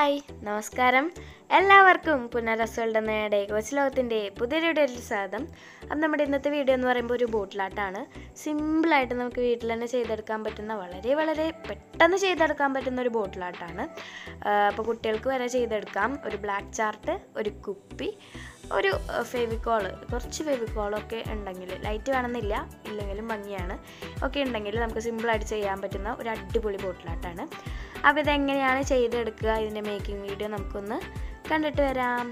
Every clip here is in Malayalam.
ഹായ് നമസ്കാരം എല്ലാവർക്കും പുനരസുകളുടെ നേടെ കൊച്ചു ലോകത്തിൻ്റെ പുതിയൊരു വീഡിയോയിൽ സ്വാഗതം അപ്പം നമ്മുടെ ഇന്നത്തെ വീഡിയോ എന്ന് പറയുമ്പോൾ ഒരു ബോട്ടിലാട്ടാണ് സിമ്പിളായിട്ട് നമുക്ക് വീട്ടിൽ തന്നെ ചെയ്തെടുക്കാൻ പറ്റുന്ന വളരെ വളരെ പെട്ടെന്ന് ചെയ്തെടുക്കാൻ പറ്റുന്ന ഒരു ബോട്ടിലാട്ടാണ് അപ്പോൾ കുട്ടികൾക്ക് വരെ ചെയ്തെടുക്കാം ഒരു ബ്ലാക്ക് ചാർട്ട് ഒരു കുപ്പി ഒരു ഫെവിക്കോള് കുറച്ച് ഫെവിക്കോളൊക്കെ ഉണ്ടെങ്കിൽ ലൈറ്റ് വേണമെന്നില്ല ഇല്ലെങ്കിലും ഭംഗിയാണ് ഒക്കെ ഉണ്ടെങ്കിൽ നമുക്ക് സിമ്പിളായിട്ട് ചെയ്യാൻ പറ്റുന്ന ഒരു അടിപൊളി ബോട്ടിലാട്ടാണ് അപ്പോൾ ഇതെങ്ങനെയാണ് ചെയ്തെടുക്കുക ഇതിൻ്റെ മേക്കിംഗ് വീഡിയോ നമുക്കൊന്ന് കണ്ടിട്ട് വരാം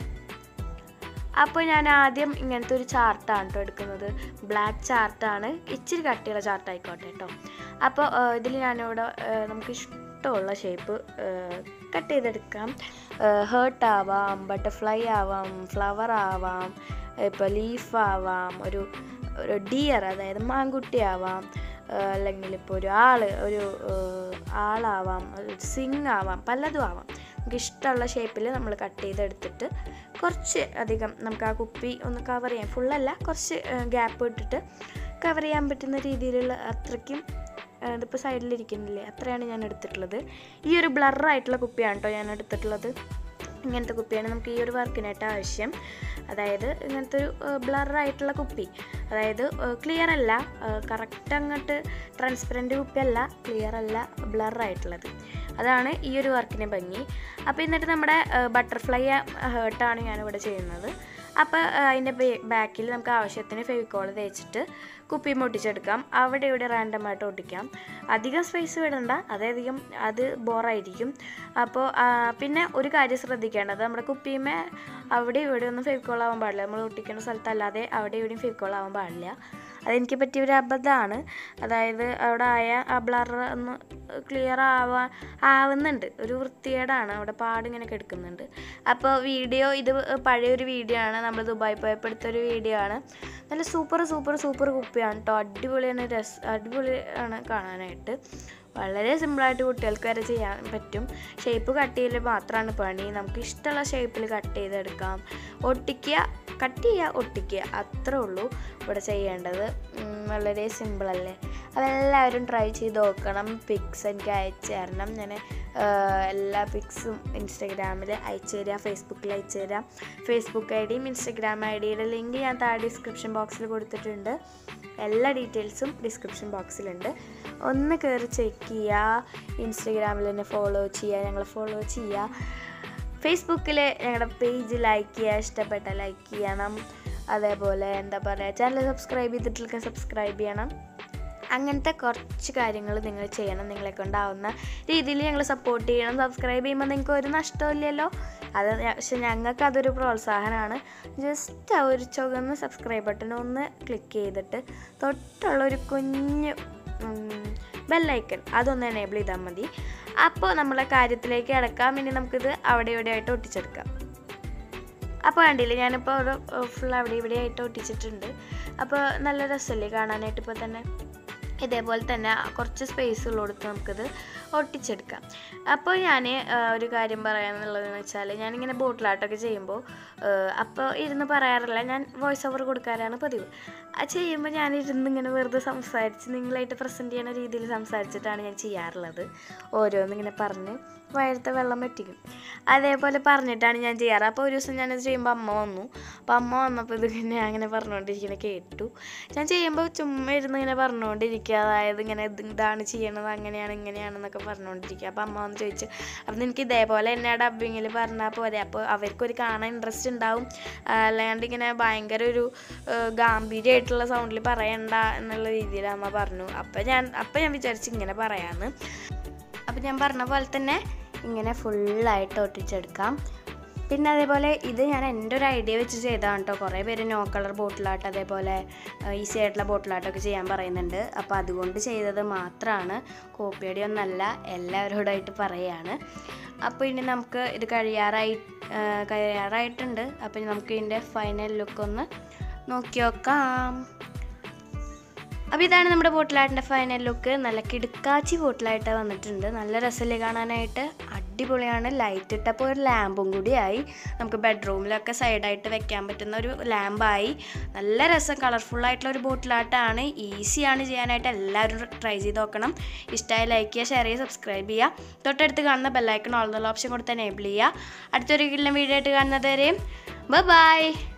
അപ്പോൾ ഞാൻ ആദ്യം ഇങ്ങനത്തെ ഒരു ചാർട്ടാണ് കേട്ടോ എടുക്കുന്നത് ബ്ലാക്ക് ചാർട്ടാണ് ഇച്ചിരി കട്ടിയുള്ള ചാർട്ട് ആയിക്കോട്ടെ കേട്ടോ അപ്പോൾ ഇതിൽ ഞാനിവിടെ ഏഹ്, നമുക്ക് ഇഷ്ടമുള്ള ഷേപ്പ് കട്ട് ചെയ്തെടുക്കാം ഹേർട്ട് ആവാം ബട്ടർഫ്ലൈ ആവാം ഫ്ലവർ ആവാം ഇപ്പോൾ ലീഫ് ആവാം ഒരു ഒരു ഡിയർ അതായത് മാൻകുട്ടി ആവാം ഏഹ്, അല്ലെങ്കിൽ ഇപ്പോൾ ഒരു ആള് ഒരു ഏഹ്, ആളാവാം ഒരു സിങ് ആവാം പലതും ആവാം നമുക്ക് ഇഷ്ടമുള്ള ഷേപ്പിൽ നമ്മൾ കട്ട് ചെയ്തെടുത്തിട്ട് കുറച്ച് അധികം നമുക്ക് ആ കുപ്പി ഒന്ന് കവർ ചെയ്യാം ഫുള്ളല്ല കുറച്ച് ഗ്യാപ്പ് ഇട്ടിട്ട് കവർ ചെയ്യാൻ പറ്റുന്ന രീതിയിലുള്ള അത്രയ്ക്കും ഏഹ്, ഇതിപ്പോൾ സൈഡിലിരിക്കുന്നില്ലേ അത്രയാണ് ഞാൻ എടുത്തിട്ടുള്ളത് ഈ ഒരു ബ്ലറായിട്ടുള്ള കുപ്പിയാണ് കേട്ടോ ഞാൻ എടുത്തിട്ടുള്ളത് ഇങ്ങനത്തെ കുപ്പിയാണ് നമുക്ക് ഈ ഒരു വർക്കിനായിട്ട് ആവശ്യം അതായത് ഇങ്ങനത്തെ ഒരു ബ്ലറായിട്ടുള്ള കുപ്പി അതായത് ക്ലിയർ അല്ല കറക്റ്റ് അങ്ങോട്ട് ട്രാൻസ്പെറൻറ്റ് കുപ്പിയല്ല ക്ലിയർ അല്ല ബ്ലറായിട്ടുള്ളത് അതാണ് ഈ ഒരു വർക്കിന് ഭംഗി അപ്പോൾ എന്നിട്ട് നമ്മുടെ ബട്ടർഫ്ലൈ ഹേർട്ടാണ് ഞാനിവിടെ ചെയ്യുന്നത് അപ്പോൾ അതിൻ്റെ ബാക്കിൽ നമുക്ക് ആവശ്യത്തിന് ഫെവിക്കോൾ തേച്ചിട്ട് കുപ്പി ഒട്ടിച്ചെടുക്കാം അവിടെ ഇവിടെ റാൻഡമായിട്ട് ഒട്ടിക്കാം അധികം സ്പേസ് വിടണ്ട അതധികം അത് ബോറായിരിക്കും അപ്പോൾ ആ, പിന്നെ ഒരു കാര്യം ശ്രദ്ധിക്കേണ്ടത് നമ്മുടെ കുപ്പിയുമേ അവിടെ ഇവിടെ ഒന്നും ഫെവിക്കോൾ ആവാൻ പാടില്ല നമ്മൾ ഒട്ടിക്കുന്ന സ്ഥലത്തല്ലാതെ അവിടെ ഇവിടെയും ഫെവിക്കോൾ ആവാൻ പാടില്ല അതെനിക്ക് പറ്റിയ ഒരു അബദ്ധമാണ് അതായത് അവിടെ ആയ ആ ബ്ലർ ഒന്ന് ക്ലിയർ ആവാൻ ആവുന്നുണ്ട് ഒരു വൃത്തികേടാണ് അവിടെ പാടിങ്ങനെ കിടക്കുന്നുണ്ട് അപ്പോൾ വീഡിയോ ഇത് പഴയൊരു വീഡിയോ ആണ് നമ്മൾ ദുബായ് പോയപ്പോൾ എടുത്തൊരു വീഡിയോ ആണ് നല്ല സൂപ്പർ സൂപ്പർ സൂപ്പർ കുപ്പിയാണ് കേട്ടോ അടിപൊളിയാണ് രസ അടിപൊളിയാണ് കാണാനായിട്ട് വളരെ സിമ്പിളായിട്ട് കുട്ടികൾക്ക് വരെ ചെയ്യാൻ പറ്റും ഷേപ്പ് കട്ട് ചെയ്യൽ മാത്രമാണ് പണി നമുക്ക് ഇഷ്ടമുള്ള ഷേപ്പിൽ കട്ട് ചെയ്തെടുക്കാം ഒട്ടിക്കുക കട്ട് ചെയ്യുക ഒട്ടിക്കുക അത്രേ ഉള്ളൂ ഇവിടെ ചെയ്യേണ്ടത് ഉം, വളരെ സിമ്പിളല്ലേ അപ്പോൾ എല്ലാവരും ട്രൈ ചെയ്ത് നോക്കണം പിക്സ് എനിക്ക് അയച്ചു തരണം ഞാൻ എല്ലാ പിക്സും ഇൻസ്റ്റഗ്രാമിൽ അയച്ചു തരാം ഫേസ്ബുക്കിൽ അയച്ചു തരാം ഫേസ്ബുക്ക് ഐ ഡിയും ഇൻസ്റ്റഗ്രാം ഐ ഡിയുടെ ലിങ്ക് ഞാൻ താഴെ ഡിസ്ക്രിപ്ഷൻ ബോക്സിൽ കൊടുത്തിട്ടുണ്ട് എല്ലാ ഡീറ്റെയിൽസും ഡിസ്ക്രിപ്ഷൻ ബോക്സിലുണ്ട് ഒന്ന് കയറി ചെക്ക് ചെയ്യുക ഇൻസ്റ്റഗ്രാമിൽ തന്നെ ഫോളോ ചെയ്യുക ഞങ്ങളെ ഫോളോ ചെയ്യുക ഫേസ്ബുക്കിൽ ഞങ്ങളുടെ പേജ് ലൈക്ക് ചെയ്യുക ഇഷ്ടപ്പെട്ട ലൈക്ക് ചെയ്യണം അതേപോലെ എന്താ പറയുക ചാനൽ സബ്സ്ക്രൈബ് ചെയ്തിട്ടില്ല സബ്സ്ക്രൈബ് ചെയ്യണം അങ്ങനത്തെ കുറച്ച് കാര്യങ്ങൾ നിങ്ങൾ ചെയ്യണം നിങ്ങളെ കൊണ്ടാവുന്ന രീതിയിൽ ഞങ്ങൾ സപ്പോർട്ട് ചെയ്യണം സബ്സ്ക്രൈബ് ചെയ്യുമ്പോൾ നിങ്ങൾക്ക് ഒരു നഷ്ടമില്ലല്ലോ അത് ഞ- പക്ഷെ ഞങ്ങൾക്ക് അതൊരു പ്രോത്സാഹനമാണ് ജസ്റ്റ് ആ ഒരു ചുവന്ന സബ്സ്ക്രൈബ് ബട്ടൺ ഒന്ന് ക്ലിക്ക് ചെയ്തിട്ട് തൊട്ടുള്ള ഒരു കുഞ്ഞ് ബെല്ലൈക്കൺ അതൊന്ന് എനേബിൾ ചെയ്താൽ മതി അപ്പോൾ നമ്മളെ കാര്യത്തിലേക്ക് അടക്കാം ഇനി നമുക്കിത് അവിടെ ഇവിടെ ആയിട്ട് ഒട്ടിച്ചെടുക്കാം അപ്പോൾ കണ്ടില്ലേ ഞാനിപ്പോൾ ഒരു ഫുൾ അവിടെ ഇവിടെ ആയിട്ട് ഒട്ടിച്ചിട്ടുണ്ട് അപ്പോൾ നല്ല രസമല്ലേ കാണാനായിട്ട് ഇപ്പോൾ തന്നെ ഇതേപോലെ തന്നെ കുറച്ച് സ്പേസ് ഉള്ളിടത്ത് നമുക്കിത് ഒട്ടിച്ചെടുക്കാം അപ്പോൾ ഞാൻ ഒരു കാര്യം പറയാനുള്ളതെന്ന് വെച്ചാൽ ഞാനിങ്ങനെ ബോട്ടിലാട്ടൊക്കെ ചെയ്യുമ്പോൾ അപ്പോൾ ഇരുന്ന് പറയാറില്ല ഞാൻ വോയിസ് ഓവർ കൊടുക്കാറാണ് പതിവ് അത് ചെയ്യുമ്പോൾ ഞാൻ ഇരുന്ന് ഇങ്ങനെ വെറുതെ സംസാരിച്ച് നിങ്ങളായിട്ട് പ്രസൻറ്റ് ചെയ്യുന്ന രീതിയിൽ സംസാരിച്ചിട്ടാണ് ഞാൻ ചെയ്യാറുള്ളത് ഓരോന്നിങ്ങനെ പറഞ്ഞ് വയറത്തെ വെള്ളം വറ്റിക്കും അതേപോലെ പറഞ്ഞിട്ടാണ് ഞാൻ ചെയ്യാറ് അപ്പോൾ ഒരു ദിവസം ഞാനത് ചെയ്യുമ്പോൾ അമ്മ വന്നു അപ്പോൾ അമ്മ വന്നപ്പോൾ ഇത് ഇങ്ങനെ അങ്ങനെ പറഞ്ഞുകൊണ്ടിരിക്കുന്നത് കേട്ടു ഞാൻ ചെയ്യുമ്പോൾ ചുമ്മാ ഇരുന്ന് ഇങ്ങനെ പറഞ്ഞുകൊണ്ടിരിക്കുക അതായത് ഇങ്ങനെ ഇത് ഇതാണ് ചെയ്യണത് അങ്ങനെയാണ് ഇങ്ങനെയാണെന്നൊക്കെ പറഞ്ഞുകൊണ്ടിരിക്കുക അപ്പോൾ അമ്മ വന്ന് ചോദിച്ചു അപ്പം എനിക്ക് ഇതേപോലെ എന്നെ ഡബ്ബിങ്ങിൽ പറഞ്ഞാൽ പോരെ അപ്പോൾ അവർക്കൊരു കാണാൻ ഇൻട്രസ്റ്റ് ഉണ്ടാവും ആ, അല്ലാണ്ട് ഇങ്ങനെ ഭയങ്കര ഒരു ഏഹ്, ഗാംഭീര്യമായിട്ടുള്ള സൗണ്ടിൽ പറയണ്ട എന്നുള്ള രീതിയിൽ അമ്മ പറഞ്ഞു അപ്പം ഞാൻ അപ്പം ഞാൻ വിചാരിച്ചു ഇങ്ങനെ പറയാമെന്ന് അപ്പം ഞാൻ പറഞ്ഞ പോലെ തന്നെ ഇങ്ങനെ ഫുള്ളായിട്ട് ഒട്ടിച്ചെടുക്കാം പിന്നെ അതേപോലെ ഇത് ഞാൻ എൻ്റെ ഒരു ഐഡിയ വെച്ച് ചെയ്തതാണ് കേട്ടോ കുറേ പേര് നോ കളർ ബോട്ടിലാട്ട് അതേപോലെ ഈസി ആയിട്ടുള്ള ബോട്ടിലാട്ടൊക്കെ ചെയ്യാൻ പറയുന്നുണ്ട് അപ്പോൾ അതുകൊണ്ട് ചെയ്തത് മാത്രമാണ് കോപ്പിയടി ഒന്നല്ല എല്ലാവരോടായിട്ട് പറയുകയാണ് അപ്പോൾ ഇനി നമുക്ക് ഇത് കഴിയാറായി ആ, കഴിയാറായിട്ടുണ്ട് അപ്പോൾ ഇനി നമുക്ക് ഇതിൻ്റെ ഫൈനൽ ലുക്ക് ഒന്ന് നോക്കി നോക്കാം അപ്പോൾ ഇതാണ് നമ്മുടെ ബോട്ടിലാട്ടിൻ്റെ ഫൈനൽ ലുക്ക് നല്ല കിടുക്കാച്ചി ബോട്ടിലായിട്ട് വന്നിട്ടുണ്ട് നല്ല രസമല്ലേ കാണാനായിട്ട് അടിപൊളിയാണ് ലൈറ്റ് ഇട്ടപ്പോൾ ഒരു ലാമ്പും കൂടിയായി നമുക്ക് ബെഡ്റൂമിലൊക്കെ സൈഡായിട്ട് വെക്കാൻ പറ്റുന്ന ഒരു ലാമ്പായി നല്ല രസം കളർഫുള്ളായിട്ടുള്ള ഒരു ബോട്ടിലാട്ടാണ് ഈസിയാണ് ചെയ്യാനായിട്ട് എല്ലാവരും ട്രൈ ചെയ്ത് നോക്കണം ഇഷ്ടമായി ലൈക്ക് ചെയ്യുക ഷെയർ ചെയ്യുക സബ്സ്ക്രൈബ് ചെയ്യുക തൊട്ടടുത്ത് കാണുന്ന ബെല്ലൈക്കൺ ഓൾ എന്നുള്ള ഓപ്ഷൻ കൊടുത്ത് എനേബിൾ ചെയ്യുക അടുത്തൊരു വീഡിയോ ആയിട്ട് കാണുന്നത് വരെയും ബൈ